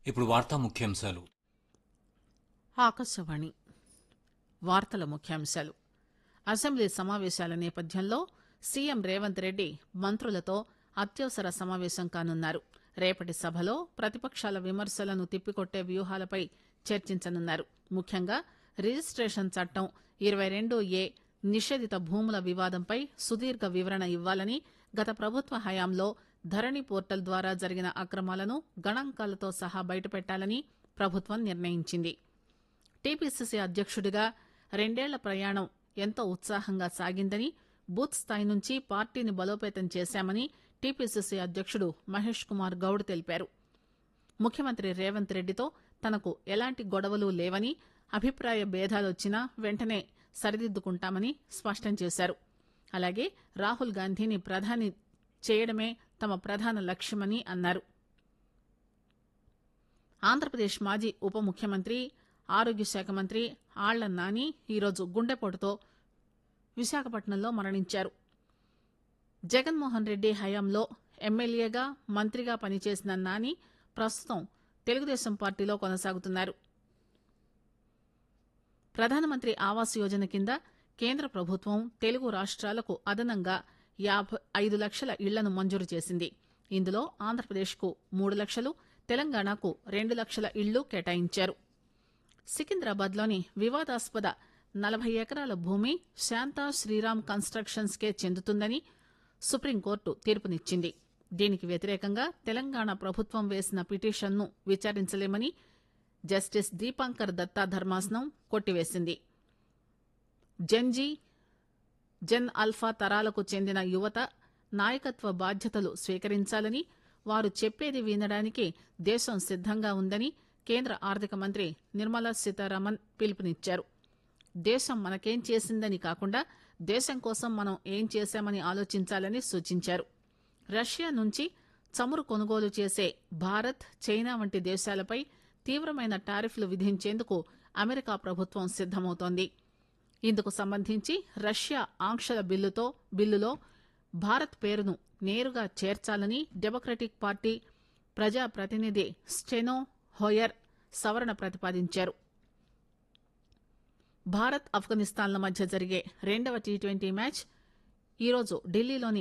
ఇప్పుడు వార్తా ముఖ్యాంశాలు ఆకాశవాణి వార్తల ముఖ్యాంశాలు అసెంబ్లీ సమావేశాల నేపథ్యంలో సీఎం రేవంత్ రెడ్డి మంత్రులతో అత్యవసర సమావేశం కానున్నారు రేపటి సభలో ప్రతిపక్షాల విమర్శలను తిప్పికొట్టే వ్యూహాలపై చర్చించనున్నారు ముఖ్యంగా రిజిస్టేషన్ చట్టం ఇరవై రెండు ఏ నిషేధిత భూముల వివాదంపై సుదీర్ఘ వివరణ ఇవ్వాలని గత ప్రభుత్వ హయాంలో ధరణి పోర్టల్ ద్వారా జరిగిన అక్రమాలను గణాంకాలతో సహా బయటపెట్టాలని ప్రభుత్వం నిర్ణయించింది టీపీసీసీ అధ్యక్షుడిగా రెండేళ్ల ప్రయాణం ఎంతో ఉత్సాహంగా సాగిందని బూత్ స్థాయి నుంచి పార్టీని బలోపేతం చేశామని టీపీసీసీ అధ్యక్షుడు మహేష్ కుమార్ గౌడ్ తెలిపారు ముఖ్యమంత్రి రేవంత్ రెడ్డితో తనకు ఎలాంటి గొడవలు లేవని అభిప్రాయ భేదాలొచ్చినా వెంటనే సరిదిద్దుకుంటామని స్పష్టం చేశారు అలాగే రాహుల్ గాంధీని ప్రధాని చేయడమే తమ ప్రధాన లక్ష్యమని అన్నారు ఆంధ్రప్రదేశ్ మాజీ ఉప ముఖ్యమంత్రి ఆరోగ్య శాఖ మంత్రి ఆళ్ల నాని ఈరోజు గుండెపోటుతో విశాఖపట్నంలో మరణించారు జగన్మోహన్ రెడ్డి హయాంలో ఎమ్మెల్యేగా మంత్రిగా పనిచేసిన నాని ప్రస్తుతం తెలుగుదేశం పార్టీలో కొనసాగుతున్నారు ప్రధానమంత్రి ఆవాస్ యోజన కింద కేంద్ర ప్రభుత్వం తెలుగు రాష్ట్రాలకు అదనంగా యాభై ఐదు లక్షల ఇళ్లను మంజూరు చేసింది ఇందులో ఆంధ్రప్రదేశ్కు మూడు లక్షలు తెలంగాణకు రెండు లక్షల ఇళ్లు కేటాయించారు సికింద్రాబాద్లోని వివాదాస్పద నలభై ఎకరాల భూమి శాంతా శ్రీరామ్ కన్స్ట్రక్షన్స్ కే చెందుతుందని సుప్రీంకోర్టు తీర్పునిచ్చింది దీనికి వ్యతిరేకంగా తెలంగాణ ప్రభుత్వం వేసిన పిటిషన్ను విచారించలేమని జస్టిస్ దీపాంకర్ దత్తా ధర్మాసనం కొట్టివేసింది జెన్జీ జెన్ అల్ఫా తరాలకు చెందిన యువత నాయకత్వ బాధ్యతలు స్వీకరించాలని వారు చెప్పేది వినడానికి దేశం సిద్దంగా ఉందని కేంద్ర ఆర్థిక మంత్రి నిర్మలా సీతారామన్ పిలుపునిచ్చారు దేశం మనకేం చేసిందని కాకుండా దేశం కోసం మనం ఏం చేశామని ఆలోచించాలని సూచించారు రష్యా నుంచి చమురు కొనుగోలు చేసే భారత్ చైనా వంటి దేశాలపై తీవ్రమైన టారిఫ్లు విధించేందుకు అమెరికా ప్రభుత్వం సిద్దమవుతోంది ఇందుకు సంబంధించి రష్యా ఆంక్షల బిల్లుతో బిల్లులో భారత్ పేరును నేరుగా చేర్చాలని డెమోక్రటిక్ పార్టీ ప్రజా ప్రతినిధి స్టెనో హోయర్ సవరణ ప్రతిపాదించారు భారత్ ఆఫ్ఘనిస్తాన్ల మధ్య జరిగే రెండవ టీ ట్వంటీ మ్యాచ్ ఈరోజు ఢిల్లీలోని